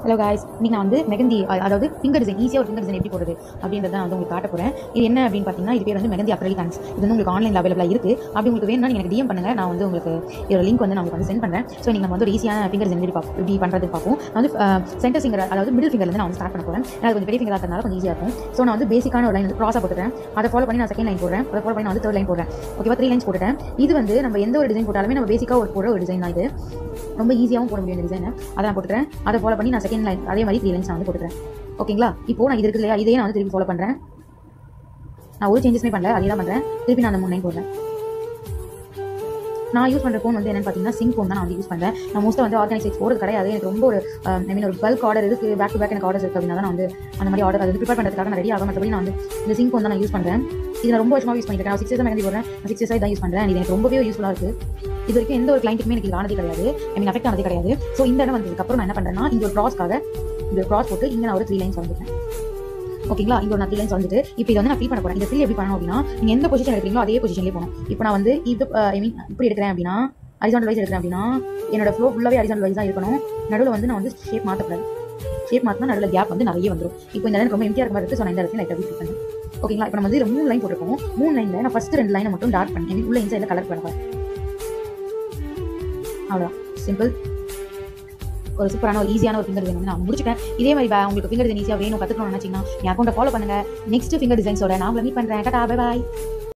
hello guys இன்னைக்கு நான் வந்து மெகந்தி அ- அதாவது ஃபிங்கர் டிசைன் ஈஸியாக ஒரு ஃபிங்கர் டிசைன் எப்படி போடுறது அப்படின்றத நான் வந்து உங்களுக்கு காட்ட போகிறேன் இது என்ன அப்படின்னு பார்த்தீங்கன்னா இது பேர் வந்து மெகந்தி அப்ரலி தேங்க்ஸ் இது வந்து உங்களுக்கு ஆன்லைன் அவைலபிளாக இருக்குது அப்படி உங்களுக்கு வேணும்னா நீங்க எனக்கு டிஎம் பண்ணுங்க நான் வந்து உங்களுக்கு இதோட லிங்க் வந்து நான் உங்களுக்கு வந்து சென்ட் பண்ணுறேன் ஸோ நீங்கள் நம்ம வந்து ஒரு ஈஸியான ஃபிங்கர் டிசைன் எப்படி பார்ப்போம் எப்படி பண்ணுறது பார்ப்போம் நான் வந்து சென்டர் ஃபிங்கர் அதாவது மிடில் ஃபிங்கர்லேருந்து நான் வந்து ஸ்டார்ட் பண்ண போகிறேன் எனக்கு கொஞ்சம் பெரிய ஃபிங்கராக இருக்கிறதுனால கொஞ்சம் ஈஸியாக இருக்கும் ஸோ நான் வந்து பேசிக்கான ஒரு லைன் வந்து க்ராஸாக போட்டுறேன் அதை ஃபாலோ பண்ணி நான் செகண்ட் லைன் போடுறேன் அதை ஃபாலோ பண்ணி நான் வந்து தேர்ட் லைன் போடுறேன் ஓகேவா த்ரீ லைன்ஸ் போட்டுட்டேன் இது வந்து நம்ம எந்த ஒரு டிசைன் போட்டாலுமே நம்ம பேசிக்காக ஒரு போடுற ஒரு டிசைன் தான் இது ரொம்ப ஈஸியாகவும் போட முடியும் இந்த டிசைனை அதை நான் போட்டுறேன் அதை ஃபாலோ பண்ணி நான் செகண்ட் லைன் அதே மாதிரி த்ரீ லைன்ஸ் நான் வந்து போட்டுக்கிறேன் ஓகேங்களா இப்போ நான் இது இருக்கு இல்லையா இதையே நான் வந்து திருப்பி ஃபாலோ பண்ணுறேன் நான் ஒரு சேஞ்சஸ்மே பண்ணல அதே தான் பண்ணுறேன் திருப்பி நான் அந்த மூணு லைன் போடுறேன் நான் யூஸ் பண்ணுற ஃபோன் வந்து என்னன்னு பார்த்தீங்கன்னா சிங் ஃபோன் தான் நான் வந்து யூஸ் பண்ணுறேன் நான் மோஸ்ட்டாக வந்து ஆர்கானிக் சைட்ஸ் போகிறது கிடையாது எனக்கு ரொம்ப ஒரு ஐ மீன் ஒரு பல்க் ஆர்டர் இருக்குது பேக் டு பேக் எனக்கு ஆர்டர்ஸ் இருக்குது அப்படின்னா தான் நான் வந்து அந்த மாதிரி ஆர்டர் அது ப்ரிப்பேர் பண்ணுறதுக்காக நான் ரெடி ஆக மற்றபடி நான் வந்து இந்த சிங் ஃபோன் தான் நான் யூஸ் பண்ணுறேன் இது நான் ரொம்ப வருஷமாக யூஸ் பண்ணிட்டு இருக்கேன் சிக்ஸ் இயர்ஸ் மெகந்தி போடுறேன் சிக்ஸ் இயர்ஸ் தான் யூஸ் பண்ணுறேன் இது எனக்கு ரொம்பவே யூஸ்ஃபுல்லாக இருக்குது இது வரைக்கும் எந்த ஒரு கிளைண்ட்டுக்குமே எனக்கு இது ஆனதே கிடையாது ஐ மீன் அஃபெக்ட் ஆனதே கிடையாது ஸோ இந்த இடம் வந்ததுக்கப்புறம் நான் என்ன பண்ணுறேன்னா இந்த ஒரு க்ராஸ்க்காக இந்த ஒரு க்ராஸ் போட்டு இங்கே நான் ஒரு த்ரீ லைன்ஸ் வந்துட்டேன் ஓகேங்களா இங்க ஒரு நான் த்ரீ லைன்ஸ் வந்துட்டு இப்போ இது வந்து நான் ஃபில் பண்ண போறேன் இந்த ஃபில் எப்படி பண்ணணும் அப்படின்னா நீங்க எந்த பொசிஷன் எடுக்கிறீங்களோ அதே பொசிஷன்லேயே போகணும் இப்போ நான் வந்து இது ஐ மீன் இப்படி எடுக்கிறேன் அப்படின்னா ஹரிசாண்டல் வைஸ் எடுக்கிறேன் அப்படின்னா என்னோட ஃப்ளோ ஃபுல்லாகவே ஹரிசாண்டல் வைஸ் தான் இருக்கணும் நடுவில் வந்து நான் வந்து ஷேப் மாற்றக்கூடாது ஷேப் மாற்றினா நடுவில் கேப் வந்து நிறைய வந்துடும் இப்போ இந்த லைன் ரொம்ப எம்டிஆர் இருக்க மாதிரி இருக்கு ஸோ நான் இந்த இடத்துல லைட்டாக ஃபில் பண்ணேன் ஓகேங்களா இப்போ நம்ம வந்து மூணு லைன் போட்டிருக்கோம் மூணு லைனில் நான் ஃபர்ஸ்ட் ரெண்டு லைனை மட்டும் டார்க் பண்ணி I mean, உள்ள இன்சைடில் கலர் பண்ணுவேன் அவ்வளோதான் சிம்பிள் ஒரு சூப்பரான ஒரு ஈஸியான ஒரு ஃபிங்கர் டிசைன் வந்து நான் முடிச்சிட்டேன் இதே மாதிரி வே- உங்களுக்கு ஃபிங்கர் டிசைன் ஈஸியாக வேணும் கற்றுக்கணும்னு நினச்சிங்கன்னா என் அக்கௌண்ட்டை ஃபாலோ பண்ணுங்க நெக்ஸ்ட் ஃபிங்கர் டிசைன்ஸோட நான் உங்களை மீட் பண்ணுறேன் டாடா பை பாய்